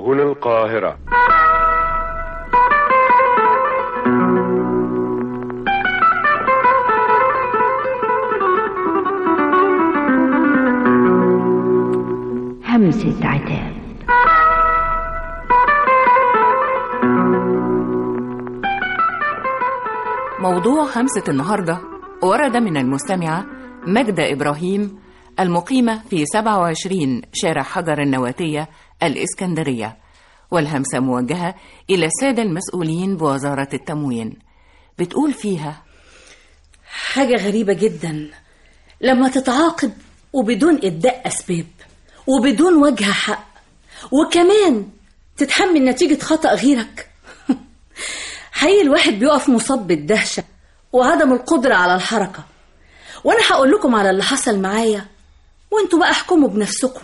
هنا القاهرة همسة عتاب موضوع همسة النهاردة ورد من المستمعة مجدة إبراهيم المقيمة في 27 شارع حجر النواتية الإسكندرية والهمسة موجهة إلى السادة المسؤولين بوزارة التموين بتقول فيها حاجة غريبة جدا لما تتعاقب وبدون إبداء أسباب وبدون وجه حق وكمان تتحمل نتيجة خطأ غيرك حقيقي الواحد بيقف مصاب بالدهشة وعدم القدرة على الحركة وأنا هقول لكم على اللي حصل معايا وانتوا بقى احكموا بنفسكم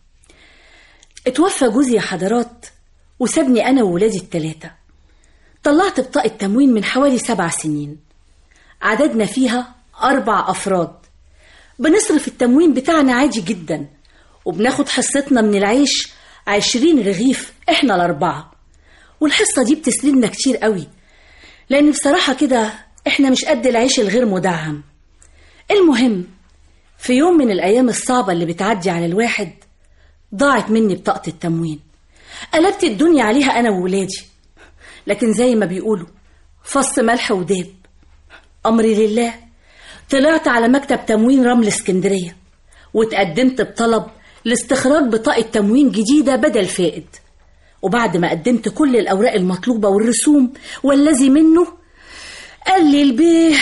اتوفى جوزي يا حضرات وسابني أنا وولادي التلاتة طلعت بطاقة تموين من حوالي سبع سنين عددنا فيها أربع أفراد بنصرف التموين بتاعنا عادي جدا وبناخد حصتنا من العيش عشرين رغيف احنا الأربعة والحصة دي بتسندنا كتير قوي لأن بصراحة كده احنا مش قد العيش الغير مدعم المهم في يوم من الأيام الصعبة اللي بتعدي على الواحد ضاعت مني بطاقة التموين قلبت الدنيا عليها أنا وولادي لكن زي ما بيقولوا فص ملح وداب أمري لله طلعت على مكتب تموين رمل اسكندرية وتقدمت بطلب لاستخراج بطاقة تموين جديدة بدل فائد وبعد ما قدمت كل الأوراق المطلوبة والرسوم والذي منه قال لي البيه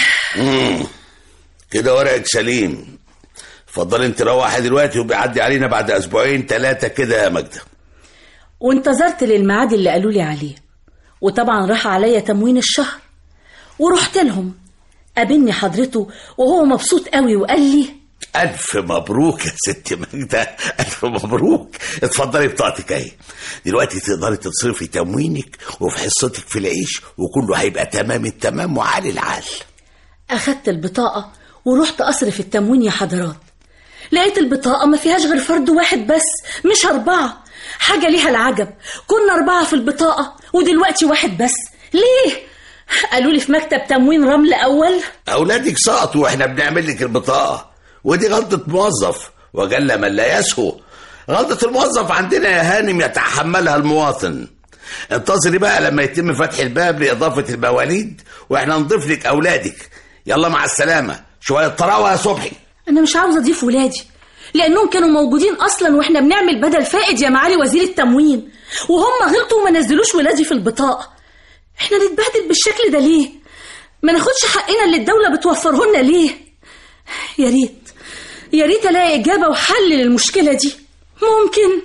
كده ورقك سليم اتفضل انت روحي دلوقتي وبيعدي علينا بعد اسبوعين ثلاثة كده يا مجدة وانتظرت للميعاد اللي قالوا لي عليه وطبعا راح عليا تموين الشهر ورحت لهم قابلني حضرته وهو مبسوط قوي وقال لي ألف مبروك يا ست مجدة ألف مبروك اتفضلي بطاقتك اهي دلوقتي تقدري تصرفي تموينك وفي حصتك في العيش وكله هيبقى تمام التمام وعالي العال أخدت البطاقة ورحت أصرف التموين يا حضرات لقيت البطاقة ما فيهاش غير فرد واحد بس مش أربعة حاجة ليها العجب كنا أربعة في البطاقة ودلوقتي واحد بس ليه؟ قالوا لي في مكتب تموين رمل أول أولادك سقطوا وإحنا بنعمل لك البطاقة ودي غلطة موظف وجل من لا يسهو غلطة الموظف عندنا يا هانم يتحملها المواطن انتظري بقى لما يتم فتح الباب لإضافة المواليد وإحنا نضيف لك أولادك يلا مع السلامة شوية طراوة يا صبحي أنا مش عاوزة أضيف ولادي لأنهم كانوا موجودين أصلا وإحنا بنعمل بدل فائد يا معالي وزير التموين وهم غلطوا وما نزلوش ولادي في البطاقة إحنا نتبهدل بالشكل ده ليه؟ ما ناخدش حقنا اللي الدولة بتوفره لنا ليه؟ يا ريت يا ريت ألاقي إجابة وحل للمشكلة دي ممكن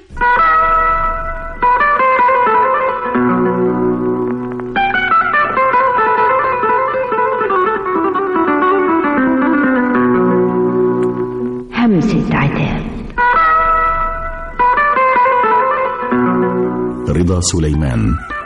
همسة عتاب رضا سليمان